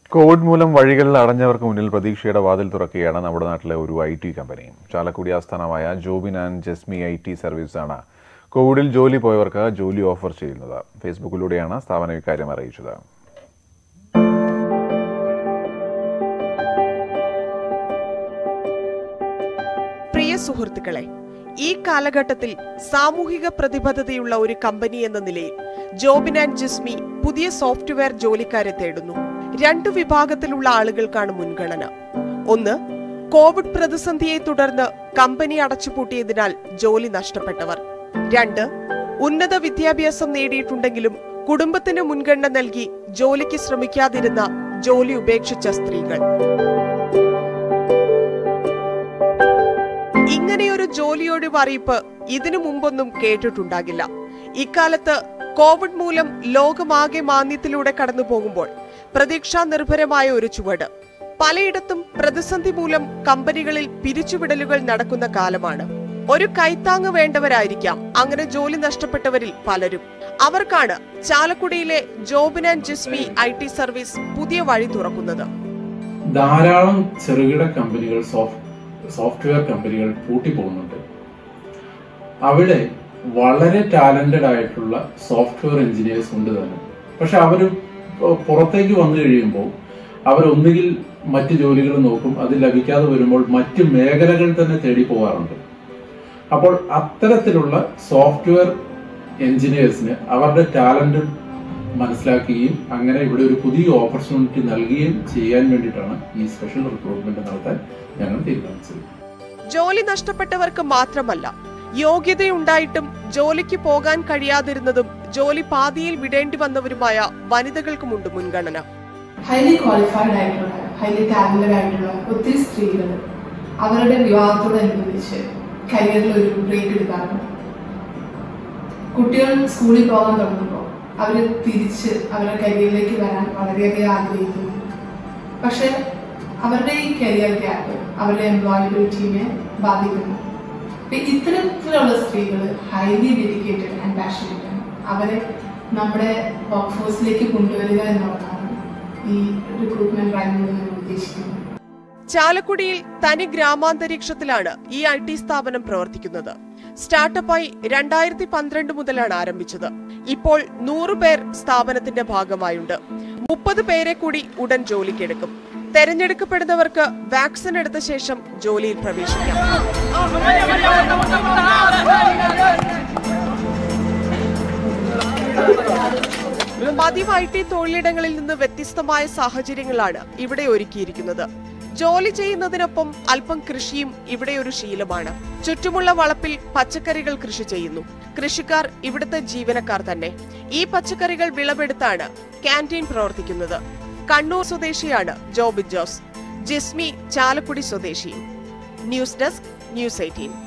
Covid മൂലം വഴികളിൽ അടഞ്ഞവർക്ക് മുന്നിൽ പ്രതീക്ഷയുടെ വാതിൽ തുറക്കുകയാണ് നമ്മുടെ നാട്ടിലെ ഒരു ഐ ടി കമ്പനി ചാലക്കുടി ആസ്ഥാനമായ Jobin and Jasmi I T സർവീസാണ് കോവിഡിൽ ജോലി പോയവർക്ക് ജോലി ഓഫർ ചെയ്യുന്നത് ഫേസ്ബുക്കിലൂടെയാണ് സ്ഥാപനം ഇക്കാര്യം അറിയിച്ചത് പ്രിയ സുഹൃത്തുക്കളെ ഈ കാലഘട്ടത്തിൽ സാമൂഹിക പ്രതിബദ്ധതയുള്ള ഒരു കമ്പനി എന്ന നിലയിൽ ജോബിൻ ആൻഡ് ജിസ്മി പുതിയ സോഫ്റ്റ്വെയർ ജോലിക്കാരെ തേടുന്നു രണ്ടു വിഭാഗത്തിലുള്ള ആളുകൾക്കാണ് മുൻഗണന ഒന്ന് കോവിഡ് പ്രതിസന്ധിയെ തുടർന്ന് കമ്പനി അടച്ചുപൂട്ടിയതിനാൽ ജോലി നഷ്ടപ്പെട്ടവർ രണ്ട് ഉന്നത വിദ്യാഭ്യാസം നേടിയിട്ടുണ്ടെങ്കിലും കുടുംബത്തിന് മുൻഗണന നൽകി ജോലിക്ക് ശ്രമിക്കാതിരുന്ന ജോലി ഉപേക്ഷിച്ച സ്ത്രീകൾ ഇങ്ങനെയൊരു ജോലിയൊഴിവ് അറിയിപ്പ് ഇതിനു മുമ്പൊന്നും കേട്ടിട്ടുണ്ടാകില്ല ഇക്കാലത്ത് കോവിഡ് മൂലം ലോകമാകെ മാന്ദ്യത്തിലൂടെ കടന്നു പോകുമ്പോൾ പ്രതീക്ഷാ നിർഭരമായ ഒരു ചുവട് പലയിടത്തും പ്രതിസന്ധി മൂലം കമ്പനികളിൽ പിരിച്ചുവിടലുകൾ നടക്കുന്ന കാലമാണ് ഒരു കൈത്താങ് വേണ്ടവരായിരിക്കാം അങ്ങനെ ജോലി നഷ്ടപ്പെട്ടവരിൽ പലരും അവർക്കാണ് ചാലക്കുടിയിലെ Jobin and Jismi I T service പുതിയ വഴി തുറക്കുന്നത് ധാരാളം ചെറുകിട കമ്പനികൾ സോഫ്റ്റ് സോഫ്റ്റ്വെയർ കമ്പനികൾ പൂട്ടിപ്പോകുന്നുണ്ട് അവിടെ വളരെ ടാലന്റഡ് ആയിട്ടുള്ള സോഫ്റ്റ്വെയർ എഞ്ചിനീയേഴ്സ് ഉണ്ട് തന്നെ പക്ഷെ അവർ പുറത്തേക്ക് വന്നു കഴിയുമ്പോൾ അവരൊന്നുകിൽ മറ്റ് ജോലികൾ നോക്കും അത് ലഭിക്കാതെ വരുമ്പോൾ മറ്റ് മേഖലകൾ തന്നെ തേടി പോകാറുണ്ട് അപ്പോൾ അത്തരത്തിലുള്ള സോഫ്റ്റ്വെയർ എഞ്ചിനീയേഴ്സിന് അവരുടെ ടാലന്റ് മനസ്സിലാക്കുകയും അങ്ങനെ ഇവിടെ ഒരു പുതിയ ഓപ്പർച്യൂണിറ്റി നൽകുകയും ചെയ്യാൻ വേണ്ടിയിട്ടാണ് ഈ സ്പെഷ്യൽ റിക്രൂട്ട്മെന്റ് നടത്താൻ ഞങ്ങൾ തീരുമാനിച്ചത് ജോലി നഷ്ടപ്പെട്ടവർക്ക് മാത്രമല്ല യോഗ്യതയുണ്ടായിട്ടും ജോലിക്ക് പോകാൻ കഴിയാതിരുന്നതും ജോലി പാതിയിൽ വിടേണ്ടി വന്നവരുമായ വനിതകൾക്കുമുണ്ട് മുൻഗണന ഹൈലി ക്വാളിഫൈഡ് ആയിട്ടുള്ള ഹൈലി ടാലന്റഡ് ആയിട്ടുള്ള ഒത്തിരി സ്ത്രീകൾ അവരുടെ വിവാഹത്തോടനുബന്ധിച്ച് കരിയറിൽ ഒരു ബ്രേക്ക് എടുക്കാറുണ്ട് കുട്ടികൾ സ്കൂളിൽ പോകാൻ തുടങ്ങുമ്പോൾ അവർ തിരിച്ച് അവരുടെ കരിയറിലേക്ക് വരാൻ വളരെയധികം ആഗ്രഹിക്കുന്നു പക്ഷെ അവരുടെ ഈ കരിയർ ഗ്യാപ്പ് അവരുടെ എംപ്ലോയബിലിറ്റിനെ ബാധിക്കുന്നു അപ്പൊ ഇത്തരത്തിലുള്ള സ്ത്രീകൾ ഹൈലി ഡെഡിക്കേറ്റഡ് ആൻഡ് പാഷനേറ്റ് ആണ് അവരെ നമ്മുടെ വർക്ക് ഫോഴ്സിലേക്ക് കൊണ്ടുവരിക എന്നുള്ളതാണ് ഈ റിക്രൂട്ട്മെന്റ് ഡ്രൈവിലൂടെ നമ്മൾ ഉദ്ദേശിക്കുന്നത് ചാലക്കുടിയിൽ തനി ഗ്രാമാന്തരീക്ഷത്തിലാണ് ഈ ഐ ടി സ്ഥാപനം പ്രവർത്തിക്കുന്നത് സ്റ്റാർട്ടപ്പായി രണ്ടായിരത്തി പന്ത്രണ്ട് മുതലാണ് ആരംഭിച്ചത് ഇപ്പോൾ നൂറ് പേർ സ്ഥാപനത്തിന്റെ ഭാഗമായുണ്ട് മുപ്പത് പേരെ കൂടി ഉടൻ ജോലിക്കെടുക്കും തെരഞ്ഞെടുക്കപ്പെടുന്നവർക്ക് വാക്സിൻ എടുത്ത ശേഷം ജോലിയിൽ പ്രവേശിക്കാം പതിവ് ഐ ടി തൊഴിലിടങ്ങളിൽ നിന്ന് വ്യത്യസ്തമായ സാഹചര്യങ്ങളാണ് ഇവിടെ ഒരുക്കിയിരിക്കുന്നത് ജോലി ചെയ്യുന്നതിനൊപ്പം അല്പം കൃഷിയും ഇവിടെ ഒരു ശീലമാണ് ചുറ്റുമുള്ള വളപ്പിൽ പച്ചക്കറികൾ കൃഷി ചെയ്യുന്നു കൃഷിക്കാർ ഇവിടുത്തെ ജീവനക്കാർ തന്നെ ഈ പച്ചക്കറികൾ വിളവെടുത്താണ് ക്യാൻറ്റീൻ പ്രവർത്തിക്കുന്നത് കണ്ണൂർ സ്വദേശിയാണ് ജോബിൻ ജോസ് ജിസ്മി ചാലക്കുടി സ്വദേശി ന്യൂസ് ഡെസ്ക് ന്യൂസ് എയ്റ്റീൻ